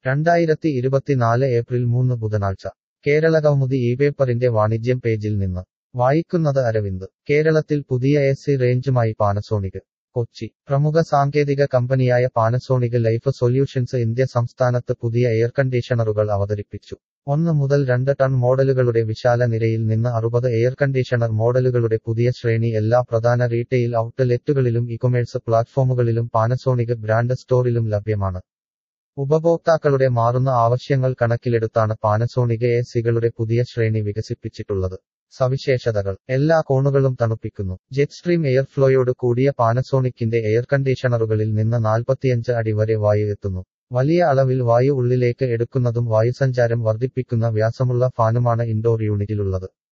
രണ്ടായിരത്തി ഇരുപത്തിനാല് ഏപ്രിൽ മൂന്ന് ബുധനാഴ്ച കേരളകൗമുദി ഈ പേപ്പറിന്റെ വാണിജ്യം പേജിൽ നിന്ന് വായിക്കുന്നത് അരവിന്ദ് കേരളത്തിൽ പുതിയ എ സി റേഞ്ചുമായി പാനസോണിക് കൊച്ചി പ്രമുഖ സാങ്കേതിക കമ്പനിയായ പാനസോണിക് ലൈഫ് സൊല്യൂഷൻസ് ഇന്ത്യ സംസ്ഥാനത്ത് പുതിയ എയർ കണ്ടീഷണറുകൾ അവതരിപ്പിച്ചു ഒന്ന് മുതൽ രണ്ട് ടൺ മോഡലുകളുടെ വിശാല നിരയിൽ നിന്ന് അറുപത് എയർ കണ്ടീഷണർ മോഡലുകളുടെ പുതിയ ശ്രേണി എല്ലാ പ്രധാന റീറ്റെയിൽ ഔട്ട്ലെറ്റുകളിലും ഇകൊമേഴ്സ് പ്ലാറ്റ്ഫോമുകളിലും പാനസോണിക് ബ്രാൻഡ് സ്റ്റോറിലും ലഭ്യമാണ് ഉപഭോക്താക്കളുടെ മാറുന്ന ആവശ്യങ്ങൾ കണക്കിലെടുത്താണ് പാനസോണിക് എ സികളുടെ പുതിയ ശ്രേണി വികസിപ്പിച്ചിട്ടുള്ളത് സവിശേഷതകൾ എല്ലാ കോണുകളും തണുപ്പിക്കുന്നു ജെറ്റ് സ്ട്രീം എയർഫ്ലോയോട് കൂടിയ പാനസോണിക്കിന്റെ എയർ കണ്ടീഷണറുകളിൽ നിന്ന് നാൽപ്പത്തിയഞ്ച് അടി വരെ വായു എത്തുന്നു വലിയ അളവിൽ വായു ഉള്ളിലേക്ക് എടുക്കുന്നതും വായുസഞ്ചാരം വർദ്ധിപ്പിക്കുന്ന വ്യാസമുള്ള ഫാനുമാണ് ഇൻഡോർ യൂണിറ്റിലുള്ളത്